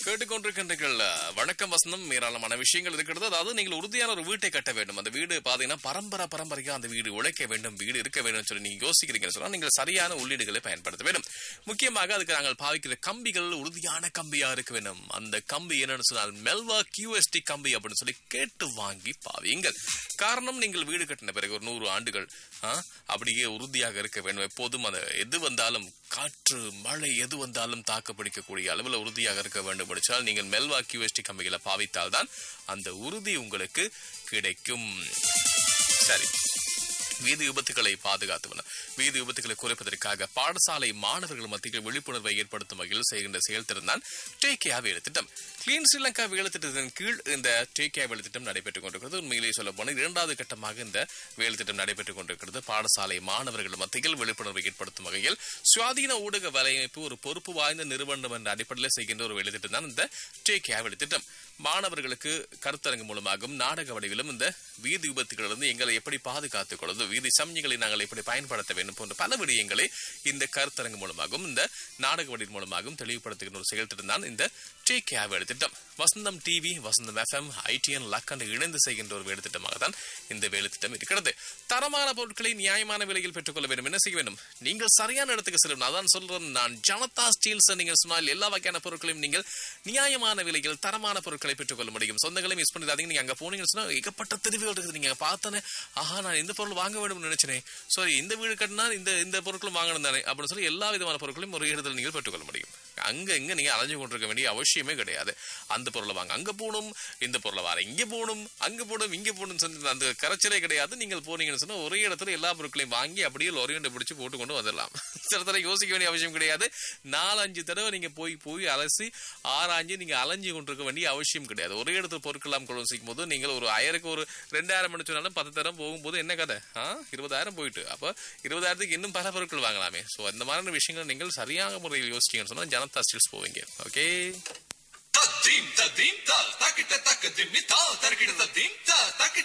கேட்டுக்கொண்டிருக்கின்றீர்கள் வணக்கம் வசந்தம் ஏராளமான விஷயங்கள் இருக்கிறது அதாவது நீங்கள் உறுதியான ஒரு வீட்டை கட்ட வேண்டும் அந்த வீடு பாத்தீங்கன்னா பரம்பரை பரம்பரையா அந்த வீடு உழைக்க வேண்டும் வீடு இருக்க வேண்டும் சொல்லி நீங்க யோசிக்கிறீங்கன்னு சொன்னா நீங்கள் சரியான உள்ளீடுகளை பயன்படுத்த வேண்டும் முக்கியமாக அதுக்கு நாங்கள் பாவிக்கிற கம்பிகள் உறுதியான கம்பியா இருக்க வேண்டும் அந்த கம்பி என்னன்னு சொன்னால் மெல்வா கியூஎஸ்டி கம்பி அப்படின்னு சொல்லி கேட்டு வாங்கி பாவியுங்கள் காரணம் நீங்கள் வீடு கட்டின பிறகு ஒரு நூறு ஆண்டுகள் ஆ, அப்படியே உறுதியாக இருக்க வேண்டும் எப்போதும் அது எது வந்தாலும் காற்று மழை எது வந்தாலும் தாக்கு பிடிக்கக்கூடிய அளவில் உறுதியாக இருக்க வேண்டும் படிச்சால் நீங்கள் மெல்வா கியூஎஸ்டி கம்பிகளை பாவித்தால்தான் அந்த உறுதி உங்களுக்கு கிடைக்கும் சரி வீதி விபத்துகளை பாதுகாத்துவன வீதி விபத்துகளை குறைப்பதற்காக பாடசாலை மாணவர்கள் மத்தியில் விழிப்புணர்வை ஏற்படுத்தும் வகையில் செய்கின்ற செயல்திறன் தான் டேகேயா வேலை திட்டம் கிளீன் ஸ்ரீலங்கா வேலை திட்டத்தின் கீழ் இந்த டேகேயா வேலை திட்டம் நடைபெற்றுக் கொண்டிருக்கிறது உண்மையிலேயே சொல்ல போனால் இரண்டாவது கட்டமாக இந்த வேலை திட்டம் நடைபெற்றுக் கொண்டிருக்கிறது பாடசாலை மாணவர்கள் மத்தியில் விழிப்புணர்வை ஏற்படுத்தும் வகையில் சுவாதீன ஊடக வலையமைப்பு ஒரு பொறுப்பு வாய்ந்த நிறுவனம் என்ற அடிப்படையில் செய்கின்ற ஒரு வேலை திட்டம் தான் இந்த டேகேயா வேலை திட்டம் மாணவர்களுக்கு கருத்தரங்கு மூலமாகவும் நாடக வடிவிலும் இந்த வீதி விபத்துகளிலிருந்து எங்களை எப்படி பாதுகாத்துக் கொள்வது வீதி சமயங்களை நாங்கள் எப்படி பயன்படுத்த வேண்டும் போன்ற பல விடயங்களை இந்த கருத்தரங்கு மூலமாகவும் இந்த நாடக வடிவின் மூலமாகவும் தெளிவுபடுத்துகின்ற ஒரு செயல்திட்டம் தான் இந்த டேக் கேர் வேலை திட்டம் Vasantham TV Vasantham FM ITN லக்கண்டு இணைந்து செய்கின்ற ஒரு வேலை திட்டமாக தான் இந்த வேலை திட்டம் இருக்கிறது தரமான பொருட்களை நியாயமான விலையில் பெற்றுக்கொள்ள வேண்டும் என்ன செய்ய வேண்டும் நீங்கள் சரியான இடத்துக்கு செல்லும் அதான் சொல்றேன் நான் ஜனதா ஸ்டீல்ஸ் நீங்கள் சொன்னால் எல்லா வகையான பொருட்களையும் நீங்கள் நியாயமான விலையில் தரமான பொருட்களை பெற்றுக்கொள்ள முடியும் சொந்தங்களை மிஸ் பண்ணிடாதீங்க நீங்க அங்க போனீங்கன்னு சொன்னா ஏகப்பட்ட தெரிவுகள் இருக்குது நீங்க பார்த்தானே ஆஹா நான் இந்த பொருள் வாங்க வேண்டும் நினைச்சேன் சாரி இந்த வீடு கட்டினா இந்த இந்த பொருட்களும் வாங்கணும் தானே அப்படின்னு சொல்லி எல்லா விதமான பொருட்களையும் ஒரு இடத்துல நீங்கள் பெற்றுக்கொள்ள முடியும் அங்க இங்க நீங்க அலைஞ்சு கொண்டிருக்க வேண்டிய அவசியமே கிடையாது அந்த பொருளை வாங்க அங்க போகணும் இந்த பொருளை வார இங்க போகணும் அங்க போகணும் இங்க போகணும் சொல்லி அந்த கரைச்சலே கிடையாது நீங்கள் போனீங்கன்னு சொன்னா ஒரே இடத்துல எல்லா பொருட்களையும் வாங்கி அப்படியே லொரியண்டை பிடிச்சு போட்டு கொண்டு வந்துடலாம் சில தடவை யோசிக்க வேண்டிய அவசியம் கிடையாது நாலஞ்சு தடவை நீங்க போய் போய் அலசி ஆராய்ஞ்சு நீங்க அலைஞ்சு கொண்டிருக்க வேண்டிய அவசியம் கிடையாது ஒரே இடத்துல பொருட்களாம் கொண்டு சிக்கும் போது நீங்கள் ஒரு ஆயிரக்கு ஒரு ரெண்டாயிரம் மணி சொன்னாலும் பத்து தரம் போகும்போது என்ன கதை ஆ இருபதாயிரம் போயிட்டு அப்ப இருபதாயிரத்துக்கு இன்னும் பல பொருட்கள் வாங்கலாமே சோ அந்த மாதிரியான விஷயங்கள் நீங்கள் சரியான முறையில் யோசிச்சீங்கன்னு சொன்னா ஜனதா ஸ்டீல்ஸ் போவீங்க ஓகே தத்தீம் தத்தீம் தா தக்கிட்ட தக்க திம்மி தா தர்க்கிட்ட தத்தீம் தா தக்கிட்ட